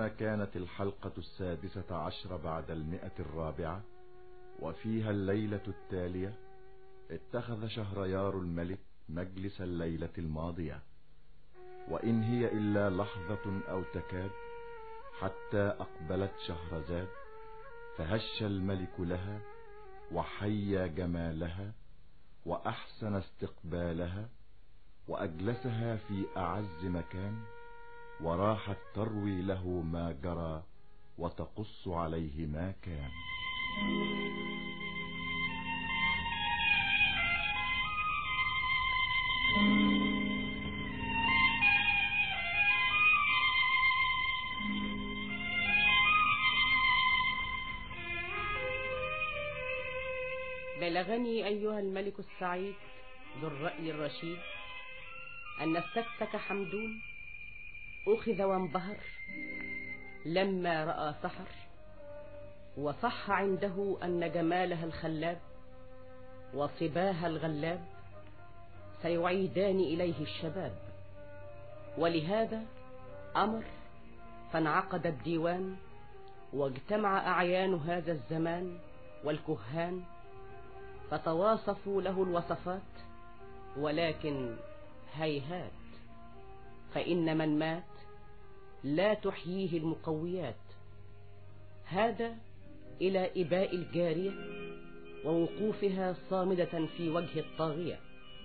فلما كانت الحلقة السادسة عشر بعد المئة الرابعة وفيها الليلة التالية اتخذ شهريار الملك مجلس الليلة الماضية وإن هي إلا لحظة أو تكاد حتى أقبلت شهرزاد فهش الملك لها وحيا جمالها وأحسن استقبالها وأجلسها في أعز مكان وراحت تروي له ما جرى وتقص عليه ما كان بلغني أيها الملك السعيد ذو الرأي الرشيد أن السكسك حمدون أخذ وانبهر لما رأى سحر وصح عنده أن جمالها الخلاب وصباها الغلاب سيعيدان إليه الشباب ولهذا أمر فانعقد الديوان واجتمع أعيان هذا الزمان والكهان فتواصفوا له الوصفات ولكن هيهات فإن من مات لا تحييه المقويات هذا إلى إباء الجارية ووقوفها صامدة في وجه الطاغية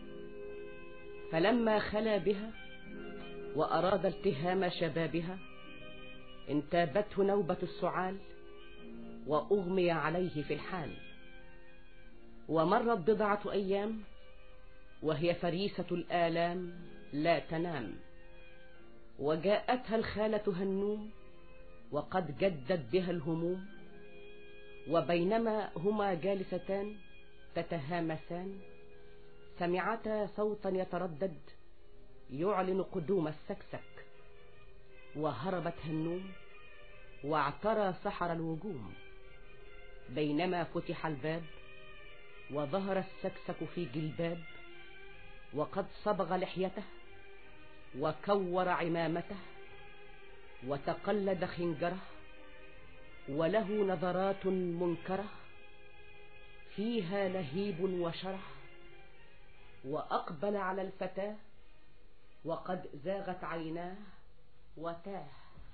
فلما خلا بها وأراد التهام شبابها انتابته نوبة السعال وأغمي عليه في الحال ومرت بضعة أيام وهي فريسة الآلام لا تنام وجاءتها الخالة هنوم وقد جدت بها الهموم وبينما هما جالستان تتهامسان سمعتا صوتا يتردد يعلن قدوم السكسك وهربت هنوم واعترى سحر الوجوم بينما فتح الباب وظهر السكسك في جلباب وقد صبغ لحيته وكور عمامته وتقلد خنجره وله نظرات منكره فيها لهيب وشرح وأقبل على الفتاة وقد زاغت عيناه وتاه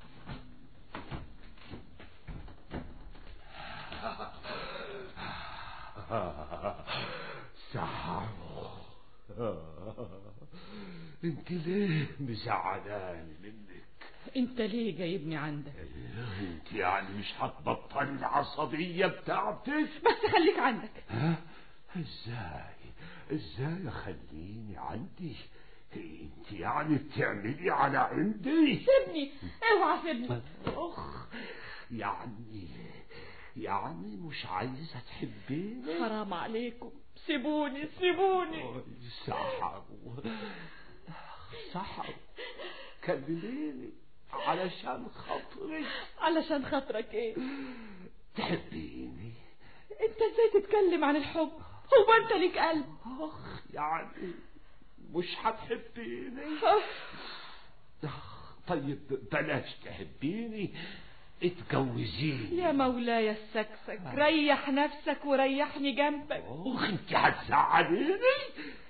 سحر انت ليه مزعلاني منك انت ليه جايبني عندك انت يعني مش هتبطل العصبية بتاعتك بس خليك عندك ها ازاي ازاي اخليني عندي انت يعني بتعملي على عندي سيبني اوعى سيبني اخ يعني يعني مش عايزة تحبيني حرام عليكم سيبوني سيبوني سحر سحر كلميني علشان خاطري علشان خاطرك ايه تحبيني انت ازاي تتكلم عن الحب هو انت ليك قلب اخ يعني مش هتحبيني اخ طيب بلاش تحبيني اتجوزيني يا مولاي السكسك ريح نفسك وريحني جنبك اخ انت هتزعليني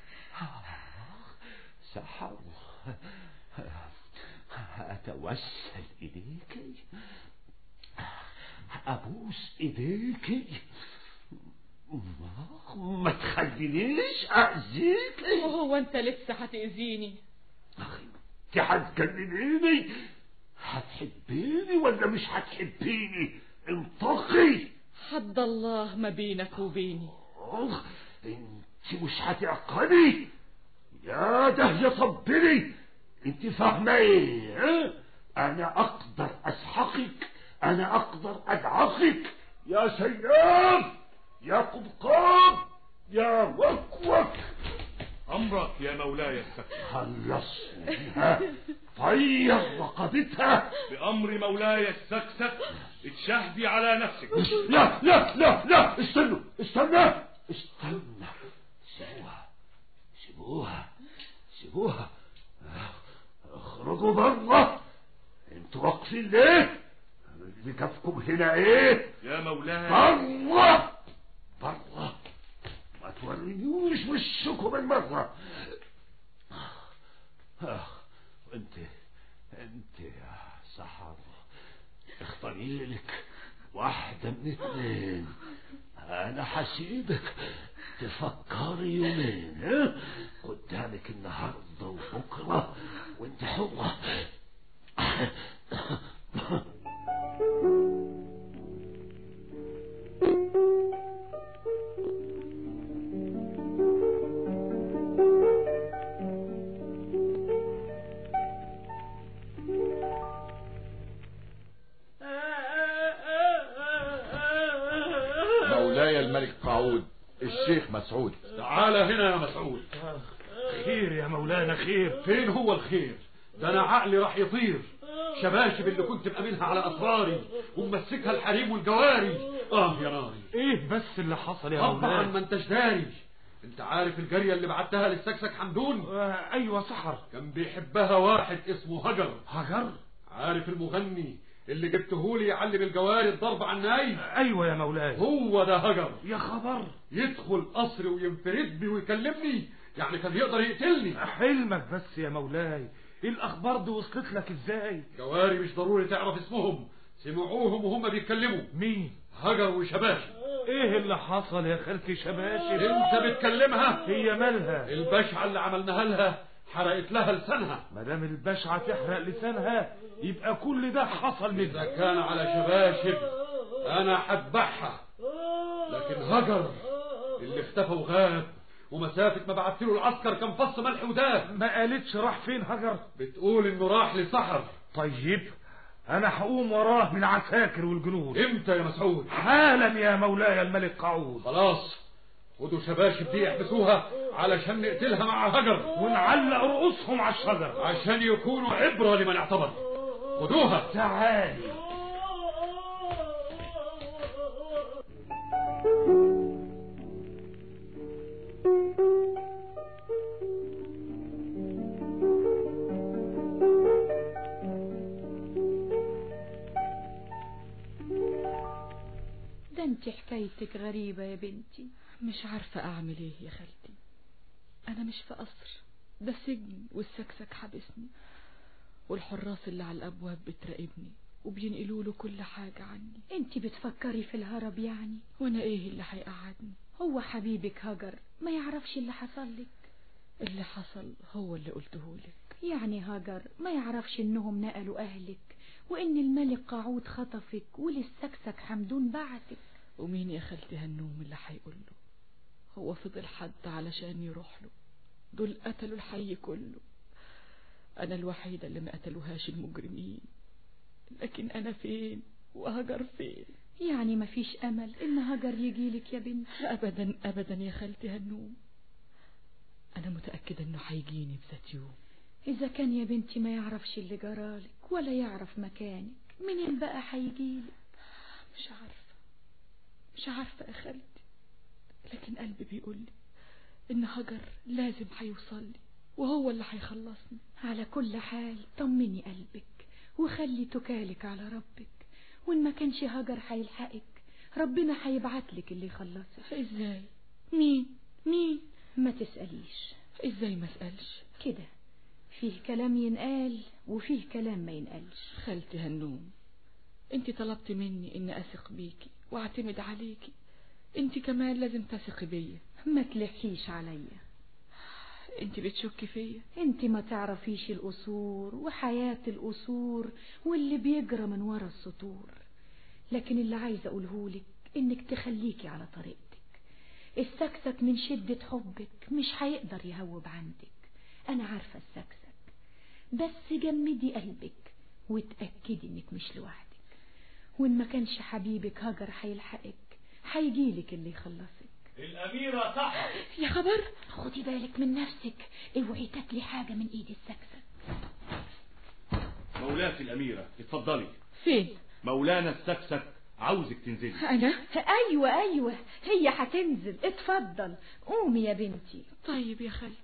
سحر اتوسل اليك ابوس ايديك ما تخلينيش اذيك وهو انت لسه هتأذيني اخي انت هتكلميني هتحبيني ولا مش هتحبيني انطقي حد الله ما بينك وبيني اخ انت مش هتعقلي يا ده يا صبري انت فاهمه ايه ها؟ انا اقدر اسحقك انا اقدر ادعخك يا سياب يا قبقاب يا وكوك أمرك يا مولاي السكت خلصنيها طير رقبتها بأمر مولاي السكسك اتشهدي على نفسك لا لا لا لا استنوا استنى استنى سيبوها سيبوها سيبوها اخرجوا بره انتوا واقفين ليه بكفكم هنا ايه يا مولاي بره بره ما تورينيوش وشكم المرة آه، انت انت يا سحر اختاري لك واحدة من اثنين انا حسيبك تفكري يومين ها؟ قدامك النهارده وبكره وانت حرة مولاي الملك قعود الشيخ مسعود تعال هنا يا مسعود خير يا مولانا خير فين هو الخير ده انا عقلي راح يطير شباشب اللي كنت مأمنها على اسراري وممسكها الحريم والجواري اه يا ناري ايه بس اللي حصل يا طبعا ما انتش داري انت عارف الجارية اللي بعتها للسكسك حمدون آه ايوه سحر كان بيحبها واحد اسمه هجر هجر عارف المغني اللي جبتهولي يعلم الجواري الضرب على الناي ايوه يا مولاي هو ده هجر يا خبر يدخل قصري وينفرد بي ويكلمني يعني كان يقدر يقتلني حلمك بس يا مولاي الاخبار دي وصلت لك ازاي جواري مش ضروري تعرف اسمهم سمعوهم وهم بيتكلموا مين هجر وشباشب ايه اللي حصل يا خالتي شباشب انت بتكلمها هي مالها البشعة اللي عملناها لها حرقت لها لسانها مدام البشعة تحرق لسانها يبقى كل ده حصل اذا منها كان على شباشب انا هذبحها لكن هجر اللي اختفى وغاب ومسافة ما بعت له العسكر كان فص ملح وداب ما قالتش راح فين هجر بتقول انه راح لسحر طيب انا هقوم وراه من عساكر والجنود امتى يا مسعود حالا يا مولاي الملك قعود خلاص خدوا شباشب دي احبسوها علشان نقتلها مع هجر ونعلق رؤوسهم على الشجر عشان يكونوا عبرة لمن اعتبر خدوها تعالي ده انت حكايتك غريبة يا بنتي مش عارفة أعمل إيه يا خالتي أنا مش في قصر ده سجن والسكسك حابسني والحراس اللي على الأبواب بتراقبني وبينقلوا له كل حاجة عني انت بتفكري في الهرب يعني وأنا إيه اللي هيقعدني هو حبيبك هجر ما يعرفش اللي حصل لك اللي حصل هو اللي قلته لك يعني هجر ما يعرفش انهم نقلوا اهلك وان الملك قعود خطفك وللسكسك حمدون بعتك ومين يا خالتي هالنوم اللي هيقول له هو فضل حد علشان يروح له دول قتلوا الحي كله أنا الوحيدة اللي ما قتلوهاش المجرمين لكن أنا فين وهجر فين يعني ما فيش امل ان هجر يجيلك يا بنتي أبدا أبدا يا خالتي هالنوم أنا متأكدة إنه هيجيني بذات يوم اذا كان يا بنتي ما يعرفش اللي جرالك ولا يعرف مكانك منين بقى هيجيلك مش عارفة مش عارفة يا خالتي لكن قلبي بيقول لي إن هجر لازم هيوصل لي وهو اللي هيخلصني على كل حال طمني قلبك وخلي تكالك على ربك وان ما كانش هجر هيلحقك ربنا هيبعتلك اللي يخلصك إزاي مين مين ما تسأليش إزاي ما أسألش كده فيه كلام ينقال وفيه كلام ما ينقالش خالتي هنوم انت طلبت مني اني اثق بيكي واعتمد عليكي انت كمان لازم تثقي بيا ما تلحيش عليا انت بتشكي فيا انت ما تعرفيش القصور وحياة القصور واللي بيجرى من ورا السطور لكن اللي عايزة اقولهولك انك تخليكي على طريقتك السكسك من شدة حبك مش هيقدر يهوب عندك انا عارفة السكسك بس جمدي قلبك وتأكدي انك مش لوحدك وان ما كانش حبيبك هجر هيلحقك هيجيلك اللي يخلصك الأميرة سحر يا خبر خدي بالك من نفسك اوعي تاكلي حاجة من ايد السكسك مولاتي الأميرة اتفضلي فين مولانا السكسك عاوزك تنزلي انا ايوه ايوه هي هتنزل اتفضل قومي يا بنتي طيب يا خالتي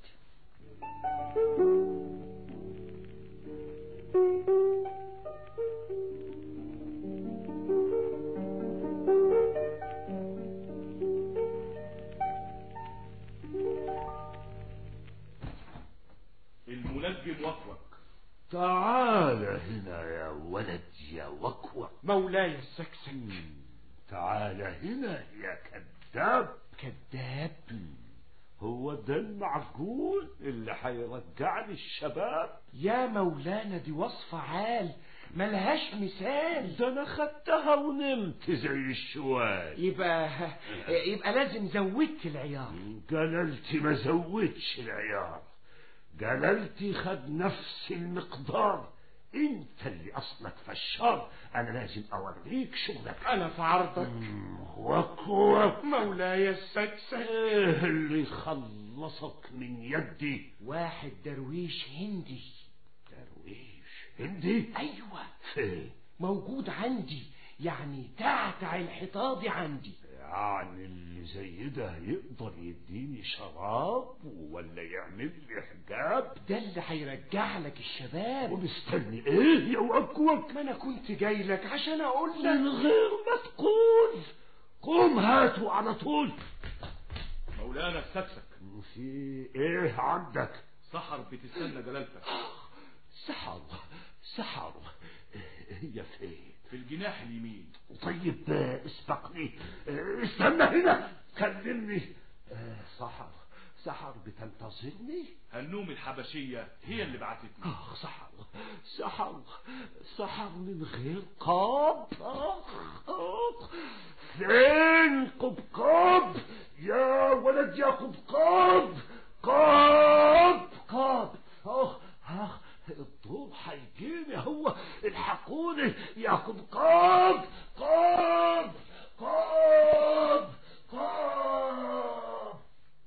المنجم وكوك تعال هنا يا ولد يا وكوة مولاي السكسك تعال هنا يا كذاب كذاب هو ده المعقول اللي هيرجعني الشباب يا مولانا دي وصفة عال ملهاش مثال ده انا خدتها ونمت زي الشوال يبقى يبقى لازم زودت العيار جلالتي ما زودش العيار جلالتي خد نفس المقدار انت اللي اصلك فشار انا لازم اوريك شغلك انا في عرضك وكوك مولاي السكسك ايه اللي يخلصك من يدي واحد درويش هندي درويش هندي ايوه فين موجود عندي يعني تعتع الحيطاضي عندي يعني اللي زي ده يقدر يديني شراب ولا يعمل لي حجاب ده اللي هيرجع لك الشباب ومستني ايه يا وكوك ما انا كنت جاي لك عشان اقول من لك غير ما تقول قوم هاتوا على طول مولانا السكسك في ايه عندك سحر بتستنى جلالتك سحر سحر هي فين في الجناح اليمين طيب آه، اسبقني آه، استنى هنا كلمني آه، سحر سحر بتنتظرني هنوم الحبشية هي اللي بعتتني اخ سحر سحر سحر من غير قاب اخ اخ فين قبقاب يا ولد يا قبقاب قاب قاب اخ اخ الضوء هيجيني هو الحقوني يا قبقاب قاب قاب قاب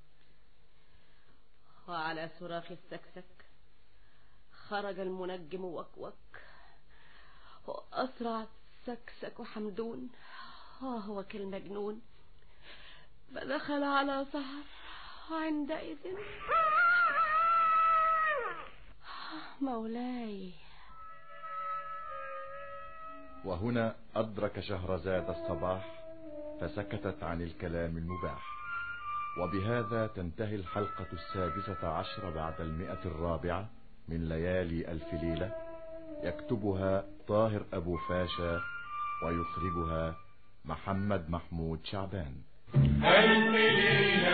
وعلى صراخ السكسك خرج المنجم وكوك وأسرع سكسك حمدون وهو كالمجنون فدخل على سهر وعندئذ مولاي وهنا أدرك شهرزاد الصباح فسكتت عن الكلام المباح وبهذا تنتهي الحلقة السادسة عشر بعد المئة الرابعة من ليالي ألف ليلة يكتبها طاهر أبو فاشا ويخرجها محمد محمود شعبان ألف ليلة